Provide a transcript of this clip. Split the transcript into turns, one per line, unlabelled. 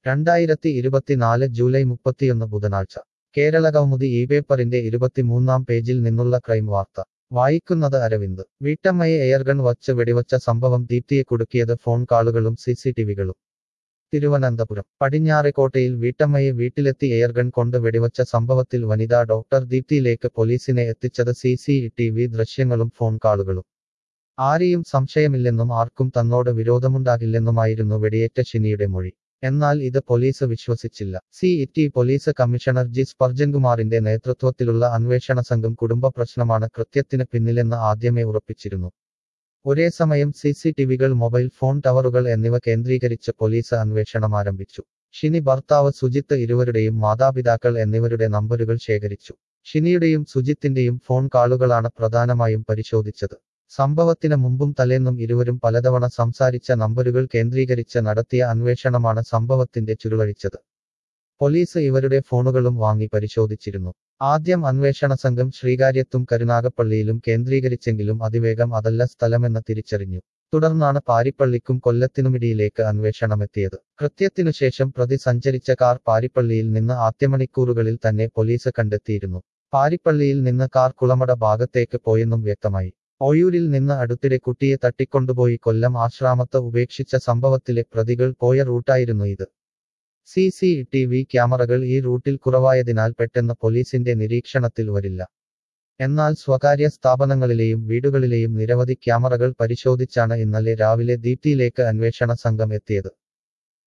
രണ്ടായിരത്തി ഇരുപത്തിനാല് ജൂലൈ മുപ്പത്തിയൊന്ന് ബുധനാഴ്ച കേരള കൗമുദി ഈ പേപ്പറിന്റെ ഇരുപത്തിമൂന്നാം പേജിൽ നിന്നുള്ള ക്രൈം വാർത്ത വായിക്കുന്നത് അരവിന്ദ് വീട്ടമ്മയെ എയർഗൺ വച്ച് വെടിവച്ച സംഭവം ദീപ്തിയെ കുടുക്കിയത് ഫോൺ കാളുകളും സിസിടിവികളും തിരുവനന്തപുരം പടിഞ്ഞാറെക്കോട്ടയിൽ വീട്ടമ്മയെ വീട്ടിലെത്തി എയർഗൺ കൊണ്ട് വെടിവച്ച സംഭവത്തിൽ വനിതാ ഡോക്ടർ ദീപ്തിയിലേക്ക് പോലീസിനെ എത്തിച്ചത് സി സി ടി വി ദൃശ്യങ്ങളും ഫോൺ കാളുകളും ആരെയും സംശയമില്ലെന്നും ആർക്കും തന്നോട് വിരോധമുണ്ടാകില്ലെന്നുമായിരുന്നു വെടിയേറ്റ ഷിനിയുടെ മൊഴി എന്നാൽ ഇത് പോലീസ് വിശ്വസിച്ചില്ല C T police commissioner G സ്പർജൻകുമാറിന്റെ നേതൃത്വത്തിലുള്ള അന്വേഷണ സംഘം കുടുംബ പ്രശ്നമാണ് കൃത്യത്തിന് പിന്നിലെന്ന് ആദ്യമേ ഉറപ്പിച്ചിരുന്നു ഒരേ സമയം സി സി ടിവികൾ മൊബൈൽ ഫോൺ ടവറുകൾ എന്നിവ കേന്ദ്രീകരിച്ച് പോലീസ് അന്വേഷണം ആരംഭിച്ചു ഷിനി ഭർത്താവ് സുജിത്ത് ഇരുവരുടെയും മാതാപിതാക്കൾ എന്നിവരുടെ നമ്പരുകൾ ശേഖരിച്ചു ഷിനിയുടെയും സുജിത്തിന്റെയും ഫോൺ കാളുകളാണ് പ്രധാനമായും പരിശോധിച്ചത് സംഭവത്തിന് മുമ്പും തലേന്നും ഇരുവരും പലതവണ സംസാരിച്ച നമ്പരുകൾ കേന്ദ്രീകരിച്ച് നടത്തിയ അന്വേഷണമാണ് സംഭവത്തിന്റെ ചുരുളഴിച്ചത് പോലീസ് ഇവരുടെ ഫോണുകളും വാങ്ങി പരിശോധിച്ചിരുന്നു ആദ്യം അന്വേഷണ സംഘം ശ്രീകാര്യത്തും കരുനാഗപ്പള്ളിയിലും കേന്ദ്രീകരിച്ചെങ്കിലും അതിവേഗം അതല്ല സ്ഥലമെന്ന് തിരിച്ചറിഞ്ഞു തുടർന്നാണ് പാരിപ്പള്ളിക്കും കൊല്ലത്തിനുമിടിയിലേക്ക് അന്വേഷണമെത്തിയത് കൃത്യത്തിനുശേഷം പ്രതി സഞ്ചരിച്ച കാർ പാരിപ്പള്ളിയിൽ നിന്ന് ആദ്യമണിക്കൂറുകളിൽ തന്നെ പോലീസ് കണ്ടെത്തിയിരുന്നു പാരിപ്പള്ളിയിൽ നിന്ന് കാർ കുളമട ഭാഗത്തേക്ക് പോയെന്നും വ്യക്തമായി ഓയൂരിൽ നിന്ന് അടുത്തിടെ കുട്ടിയെ തട്ടിക്കൊണ്ടുപോയി കൊല്ലം ആശ്രാമത്ത് ഉപേക്ഷിച്ച സംഭവത്തിലെ പ്രതികൾ പോയ റൂട്ടായിരുന്നു ഇത് സി സി ടി വി ക്യാമറകൾ ഈ റൂട്ടിൽ കുറവായതിനാൽ പെട്ടെന്ന് പോലീസിന്റെ നിരീക്ഷണത്തിൽ വരില്ല എന്നാൽ സ്വകാര്യ സ്ഥാപനങ്ങളിലെയും വീടുകളിലെയും നിരവധി ക്യാമറകൾ പരിശോധിച്ചാണ് ഇന്നലെ രാവിലെ ദീപ്തിയിലേക്ക് അന്വേഷണ സംഘം എത്തിയത്